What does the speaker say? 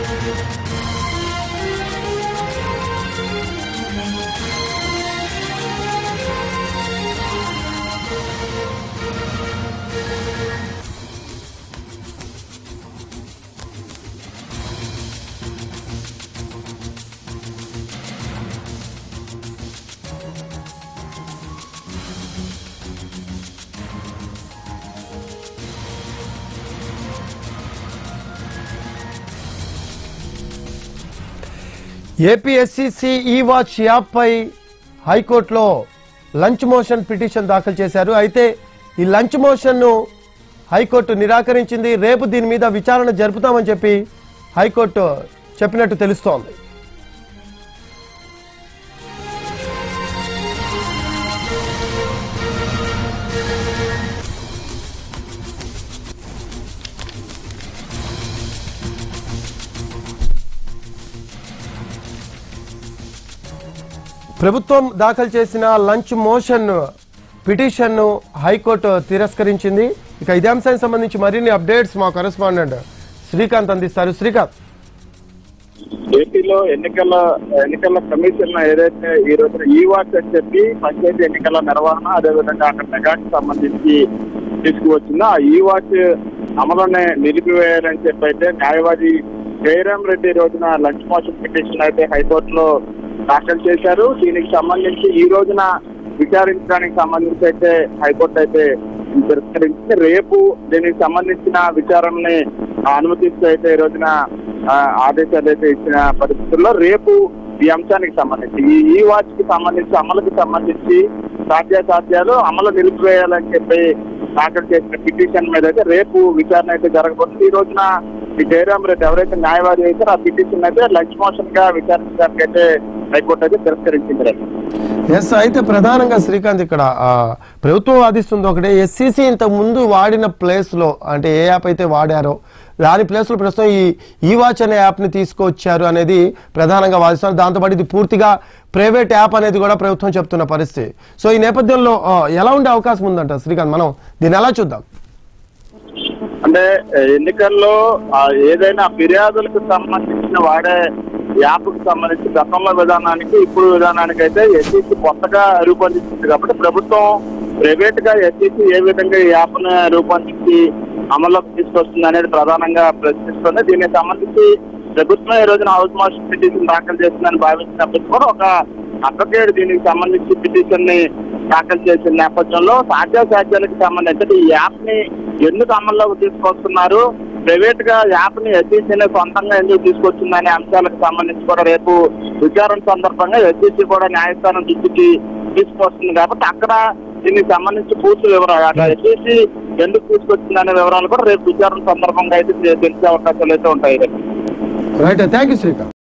APSCC ఈ watch యాప్పై హైకోర్టులో lunch motion petition దాఖలు చేశారు అయితే ఈ లంచ్ మోషన్ను హైకోర్టు నిరాకరించింది రేపు దీని మీద విచారణ జరుపుతామని చెప్పి హైకోర్టు చెప్పినట్టు తెలుస్తోంది ప్రభుత్వం దాఖలు చేసిన లంచ్ మోషన్ పిటిషన్ను హైకోర్టు తిరస్కరించింది ఇక ఇదే అంశానికి సంబంధించి మరిన్ని అప్డేట్స్ మా కరెస్పాండెంట్ శ్రీకాంత్ అందిస్తారు శ్రీకాంత్ ఏపీలో ఎన్నికల ఎన్నికల కమిషన్ ఏదైతే ఈ రోజున ఈ వాచ్ అని చెప్పి పంచాయతీ ఎన్నికల నిర్వహణ అదేవిధంగా అక్కడ మెగాకి సంబంధించి తీసుకువచ్చిందో ఆ ఈ వాచ్ అమలునే నిలిపివేయాలని చెప్పి అయితే న్యాయవాది జయరాం రెడ్డి ఈ రోజున లంచ్ మోషన్ పిటిషన్ అయితే హైకోర్టులో దాఖలు చేశారు దీనికి సంబంధించి ఈ రోజున విచారించడానికి సంబంధించి అయితే హైకోర్టు అయితే తిరస్కరించింది రేపు దీనికి సంబంధించిన విచారణని అనుమతిస్తూ అయితే ఈ రోజున ఆ, ఆదేశాలు అయితే ఇచ్చిన పరిస్థితుల్లో రేపు ఈ అంశానికి సంబంధించి ఈ ఈ వాచ్ కి సంబంధించి అమలుకి సంబంధించి సాధ్యాసాధ్యాలు అమలు నిలిపివేయాలని చెప్పి దాఖలు చేసిన పిటిషన్ మీద అయితే రేపు విచారణ అయితే జరగబోతుంది ఈ రోజున ఈ జయరాం రెడ్డి ఎవరైతే న్యాయవాది అయితే ఆ పిటిషన్ అయితే లంచ్ మోషన్ గా విచారించడానికి అయితే హైకోర్టు అయితే తిరస్కరించింది రేపు. ఎస్ అయితే ప్రధానంగా శ్రీకాంత్ ఇక్కడ ఆ, ప్రభుత్వం వాదిస్తుంది ఒకటే ఎస్సీసీ ఇంత ముందు వాడిన ప్లేస్ లో అంటే ఏ యాప్ అయితే వాడారో దాని ప్లేస్ లో ప్రస్తుతం ఈ ఈ వాచ్ అనే యాప్ ని తీసుకొచ్చారు అనేది ప్రధానంగా వాదిస్తున్నారు దాంతోపాటు ఇది పూర్తిగా ప్రైవేట్ యాప్ అనేది కూడా ప్రభుత్వం చెప్తున్న పరిస్థితి సో ఈ నేపథ్యంలో ఆ, ఎలా ఉండే అవకాశం ఉందంట శ్రీకాంత్ మనం దీన్ని ఎలా చూద్దాం అంటే ఎన్నికల్లో ఆ, ఏదైనా ఫిర్యాదులకు సంబంధించిన వాడే యాప్ కు సంబంధించి గతంలో విధానానికి ఇప్పుడు విధానానికి అయితే ఎస్ఈసి కొత్తగా రూపొందించింది కాబట్టి ప్రభుత్వం ప్రైవేట్ గా ఎస్ఈసి ఏ విధంగా ఈ యాప్ ను రూపొందించి అమల్లోకి తీసుకొస్తుంది అనేది ప్రధానంగా ప్రశ్నిస్తుంది దీనికి సంబంధించి ప్రభుత్వం ఈ రోజున హౌస్ మోషన్ పిటిషన్ దాఖలు చేస్తుందని భావించినప్పటికీ కూడా ఒక అడ్వకేట్ దీనికి సంబంధించి పిటిషన్ ని దాఖలు చేసిన నేపథ్యంలో సాధ్యాసాధ్యాలకు సంబంధించి ఈ యాప్ ని ఎందుకు అమల్లోకి తీసుకొస్తున్నారు ప్రైవేట్ గా యాప్ ని ఎస్ఈసీ సొంతంగా ఎందుకు తీసుకొచ్చిందనే అంశాలకు సంబంధించి కూడా రేపు విచారణ సందర్భంగా ఎస్ఈసీ కూడా న్యాయస్థానం దృష్టికి తీసుకొస్తుంది కాబట్టి అక్కడ దీనికి సంబంధించి పూర్తి వివరాలు ఎస్ఈసీ ఎందుకు తీసుకొచ్చిందనే వివరాలు కూడా రేపు విచారణ సందర్భంగా అయితే తెలిసే అవకాశాలు అయితే ఉంటాయి రేపు రైట్ థ్యాంక్ యూ శ్రీకాంత్